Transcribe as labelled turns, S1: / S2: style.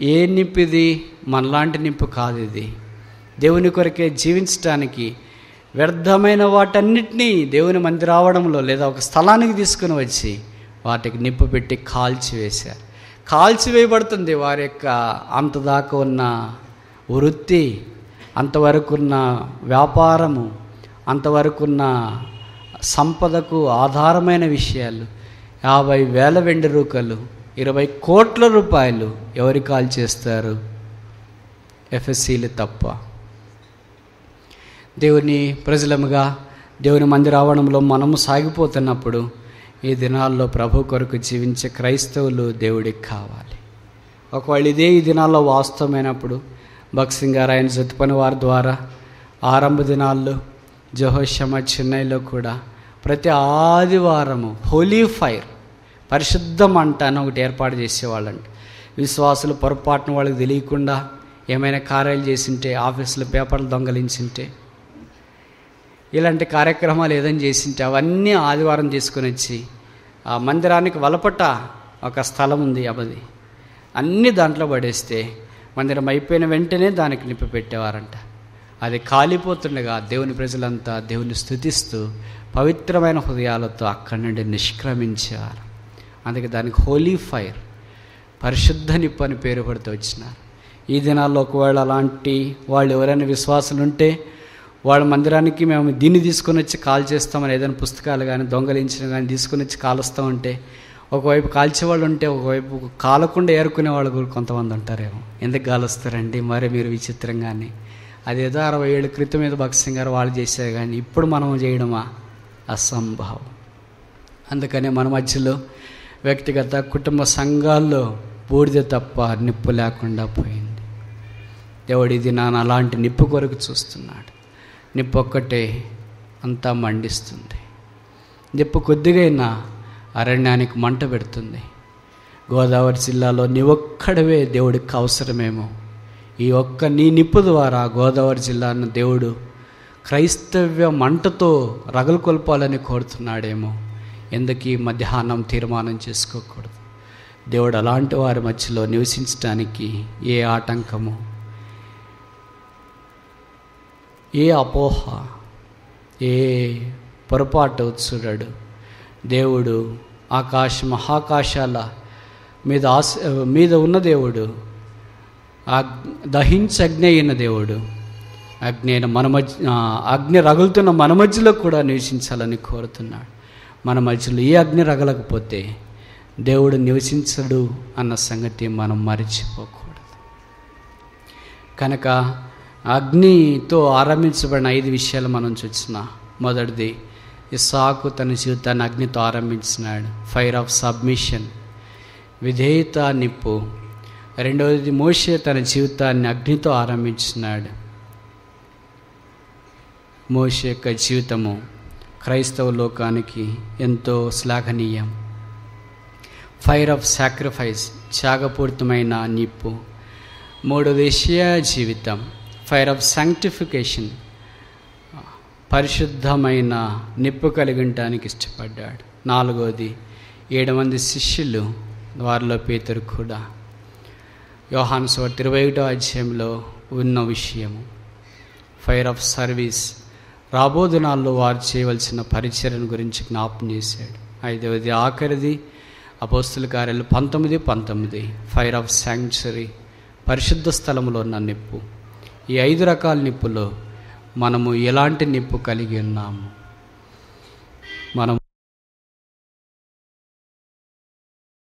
S1: ఏ నిప్పు ఇది మనలాంటి నిప్పు కాదు ఇది దేవుని కొరకే జీవించడానికి వ్యర్థమైన వాటన్నిటినీ దేవుని మంది రావడంలో లేదా ఒక స్థలానికి తీసుకుని వచ్చి వాటికి నిప్పు పెట్టి కాల్చివేశారు కాల్చివేయబడుతుంది వారి యొక్క అంతదాకా ఉన్న వృత్తి అంతవరకు ఉన్న వ్యాపారము అంతవరకు ఉన్న సంపదకు ఆధారమైన విషయాలు యాభై వేల వెండి రూకలు ఇరవై కోట్ల రూపాయలు ఎవరి కాల్ చేస్తారు ఎఫ్ఎస్సీలు తప్ప దేవుని ప్రజలముగా దేవుని మంది రావడంలో మనము సాగిపోతున్నప్పుడు ఈ దినాల్లో ప్రభు కొరకు జీవించే క్రైస్తవులు దేవుడికి కావాలి ఒకవేళ ఇదే ఈ దినాల్లో వాస్తవమైనప్పుడు భక్సింగ్ గారు ఆయన జతుపని వారి ద్వారా ఆరంభ దినాల్లో జోహోషమ చెన్నైలో కూడా ప్రతి ఆదివారము హోలీ ఫైర్ పరిశుద్ధ మంట అని ఒకటి ఏర్పాటు చేసేవాళ్ళండి విశ్వాసులు పొరపాటున వాళ్ళకి తెలియకుండా ఏమైనా కార్యాలు చేసింటే ఆఫీసులో పేపర్లు దొంగలించింటే ఇలాంటి కార్యక్రమాలు ఏదైనా చేసింటే అవన్నీ ఆదివారం తీసుకొని వచ్చి ఆ మందిరానికి వలపట ఒక స్థలం ఉంది అవది అన్నీ దాంట్లో పడేస్తే మందిరం అయిపోయిన వెంటనే దానికి నిప్పి పెట్టేవారంట అది కాలిపోతుండగా దేవుని ప్రజలంతా దేవుని స్థుతిస్తూ పవిత్రమైన హృదయాలతో అక్కడి నుండి నిష్క్రమించేవారు అందుకే దానికి హోలీ ఫైర్ పరిశుద్ధ నిప్పు అని పేరు పడుతూ వచ్చినారు ఈ దినాల్లో ఒకవేళ అలాంటి వాళ్ళు ఎవరైనా విశ్వాసులు ఉంటే వాళ్ళ మందిరానికి మేము దీన్ని తీసుకొని వచ్చి కాల్ చేస్తామని ఏదైనా పుస్తకాలు కానీ దొంగలించిన కానీ తీసుకొని వచ్చి కాలుస్తూ ఉంటే ఒకవైపు కాల్చేవాళ్ళు ఉంటే ఒకవైపు కాలకుండా ఏరుకునే వాళ్ళు కూడా కొంతమంది ఉంటారేమో ఎందుకు కాలుస్తారండి మరి మీరు విచిత్రంగానే అదేదో అరవై ఏళ్ళ క్రితం ఏదో భక్సింగ్ గారు వాళ్ళు చేశారు కానీ ఇప్పుడు మనం చేయడమా అసంభవం అందుకనే మన మధ్యలో వ్యక్తిగత కుటుంబ సంఘాల్లో బూడిద తప్ప నిప్పు లేకుండా పోయింది దేవుడు ఇది నాన్న అలాంటి నిప్పు కొరకు చూస్తున్నాడు నిప్పు ఒక్కటే అంతా మండిస్తుంది నిప్పు కొద్దిగైనా అరణ్యానికి మంట పెడుతుంది గోదావరి జిల్లాలో నీ ఒక్కడవే దేవుడికి అవసరమేమో ఈ ఒక్క నీ నిప్పు ద్వారా గోదావరి జిల్లాను దేవుడు క్రైస్తవ్య మంటతో రగలు కొల్పాలని కోరుతున్నాడేమో ఎందుకు ఈ మధ్యాహ్నం తీర్మానం చేసుకోకూడదు దేవుడు అలాంటి వారి మధ్యలో నివసించడానికి ఏ ఆటంకము ఏ అపోహ ఏ పొరపాటు చూడడు దేవుడు ఆకాశ మహాకాశాల మీద ఆశ మీద ఉన్న దేవుడు దహించ అగ్ని అయిన దేవుడు అగ్ని అయిన మన మధ్య ఆ, అగ్ని రగులుతున్న మన మధ్యలో కూడా నివసించాలని కోరుతున్నాడు మన మధ్యలో ఏ అగ్ని రగలకపోతే దేవుడు నివసించడు అన్న సంగతి మనం మరిచిపోకూడదు కనుక అగ్నితో ఆరంభించబడిన ఐదు విషయాలు మనం చూసిన మొదటిది ఇసాకు తన జీవితాన్ని అగ్నితో ఆరంభించినాడు ఫైర్ ఆఫ్ సబ్మిషన్ విధేయత నిప్పు రెండవది మోషే తన జీవితాన్ని అగ్నితో ఆరంభించినాడు మోషే యొక్క జీవితము క్రైస్తవ లోకానికి ఎంతో శ్లాఘనీయం ఫైర్ ఆఫ్ సాక్రిఫైస్ త్యాగపూరితమైన నిప్పు మూడవది ఏషియా జీవితం ఫైర్ ఆఫ్ సాంక్టిఫికేషన్ పరిశుద్ధమైన నిప్పు కలిగి ఉండటానికి ఇష్టపడ్డాడు నాలుగవది ఏడు మంది శిష్యులు వారిలో పేతురు కూడా యోహాను స్వార్త ఇరవై ఒకటో అధ్యాయంలో ఉన్న విషయము ఫైర్ ఆఫ్ సర్వీస్ రాబో దినాల్లో వారు చేయవలసిన పరిచర్యను గురించి జ్ఞాపం చేశాడు ఐదవది ఆఖరిది అపోస్తుల కార్యాలు పంతొమ్మిది పంతొమ్మిది ఫైర్ ఆఫ్ శాంక్చురీ పరిశుద్ధ స్థలంలో ఉన్న నిప్పు ఈ ఐదు రకాల నిప్పులో మనము ఎలాంటి నిప్పు కలిగి ఉన్నాము మనం